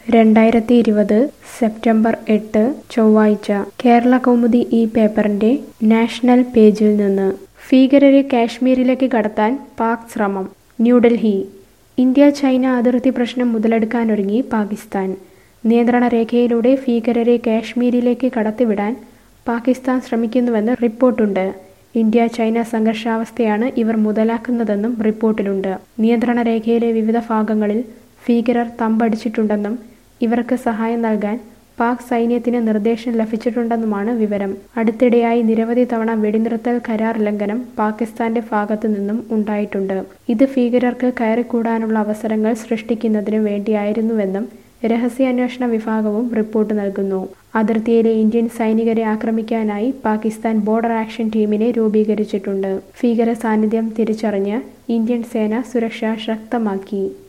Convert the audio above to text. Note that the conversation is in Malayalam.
രണ്ടായിരത്തി ഇരുപത് സെപ്റ്റംബർ എട്ട് ചൊവ്വാഴ്ച കേരള കൗമുദി ഈ പേപ്പറിന്റെ നാഷണൽ പേജിൽ നിന്ന് ഭീകരരെ കാശ്മീരിലേക്ക് കടത്താൻ പാക് ശ്രമം ന്യൂഡൽഹി ഇന്ത്യ ചൈന അതിർത്തി പ്രശ്നം മുതലെടുക്കാനൊരുങ്ങി പാകിസ്ഥാൻ നിയന്ത്രണ രേഖയിലൂടെ ഭീകരരെ കാശ്മീരിലേക്ക് കടത്തിവിടാൻ പാകിസ്ഥാൻ ശ്രമിക്കുന്നുവെന്ന് റിപ്പോർട്ടുണ്ട് ഇന്ത്യ ചൈന സംഘർഷാവസ്ഥയാണ് ഇവർ മുതലാക്കുന്നതെന്നും റിപ്പോർട്ടിലുണ്ട് നിയന്ത്രണ രേഖയിലെ വിവിധ ഭാഗങ്ങളിൽ ഭീകരർ തമ്പടിച്ചിട്ടുണ്ടെന്നും ഇവർക്ക് സഹായം നൽകാൻ പാക് സൈന്യത്തിന് നിർദ്ദേശം ലഭിച്ചിട്ടുണ്ടെന്നുമാണ് വിവരം അടുത്തിടെയായി നിരവധി തവണ വെടിനിർത്തൽ കരാർ ലംഘനം പാകിസ്ഥാന്റെ ഭാഗത്തു നിന്നും ഉണ്ടായിട്ടുണ്ട് ഇത് ഭീകരർക്ക് കയറിക്കൂടാനുള്ള അവസരങ്ങൾ സൃഷ്ടിക്കുന്നതിന് വേണ്ടിയായിരുന്നുവെന്നും രഹസ്യാന്വേഷണ വിഭാഗവും റിപ്പോർട്ട് നൽകുന്നു അതിർത്തിയിലെ ഇന്ത്യൻ സൈനികരെ ആക്രമിക്കാനായി പാകിസ്ഥാൻ ബോർഡർ ആക്ഷൻ ടീമിനെ രൂപീകരിച്ചിട്ടുണ്ട് ഭീകര സാന്നിധ്യം തിരിച്ചറിഞ്ഞ് ഇന്ത്യൻ സേന സുരക്ഷ ശക്തമാക്കി